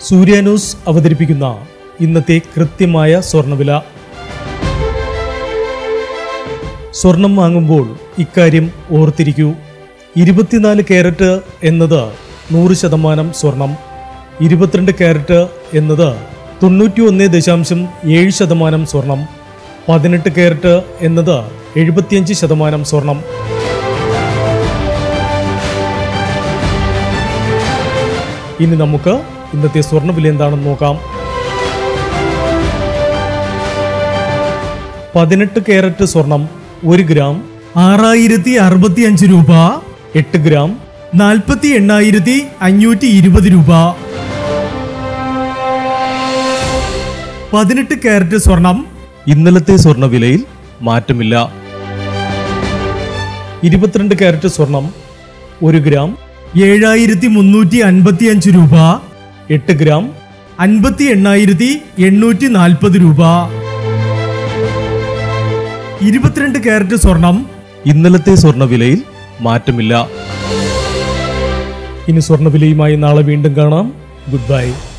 സൂര്യാന്യൂസ് അവതരിപ്പിക്കുന്ന ഇന്നത്തെ കൃത്യമായ സ്വർണ്ണവില സ്വർണം വാങ്ങുമ്പോൾ ഇക്കാര്യം ഓർത്തിരിക്കൂ ഇരുപത്തിനാല് ക്യാരറ്റ് എന്നത് നൂറ് ശതമാനം സ്വർണം ഇരുപത്തിരണ്ട് ക്യാരറ്റ് എന്നത് തൊണ്ണൂറ്റി ഒന്ന് ദശാംശം ഏഴ് ശതമാനം സ്വർണം പതിനെട്ട് ക്യാരറ്റ് എന്നത് എഴുപത്തിയഞ്ച് ശതമാനം സ്വർണം ഇനി നമുക്ക് ഇന്നത്തെ സ്വർണ്ണവില എന്താണെന്ന് നോക്കാം പതിനെട്ട് ക്യാരറ്റ് സ്വർണം ഒരു ഗ്രാം ആറായിരത്തി അറുപത്തി അഞ്ച് രൂപ എട്ട് ഗ്രാം നാൽപ്പത്തി എണ്ണായിരത്തി അഞ്ഞൂറ്റി ഇരുപത് രൂപ പതിനെട്ട് കാരറ്റ് സ്വർണം ഇന്നലത്തെ സ്വർണ്ണവിലയിൽ മാറ്റമില്ല ഇരുപത്തിരണ്ട് ക്യാരറ്റ് സ്വർണം ഒരു ഗ്രാം ഏഴായിരത്തി മുന്നൂറ്റി അൻപത്തി അഞ്ച് രൂപ എട്ട് ഗ്രാം അൻപത്തി എണ്ണായിരത്തി എണ്ണൂറ്റി നാൽപ്പത് രൂപ ഇരുപത്തിരണ്ട് കാരറ്റ് സ്വർണം ഇന്നലത്തെ സ്വർണ്ണവിലയിൽ മാറ്റമില്ല ഇനി സ്വർണ്ണവിലയുമായി നാളെ വീണ്ടും കാണാം ഗുഡ് ബൈ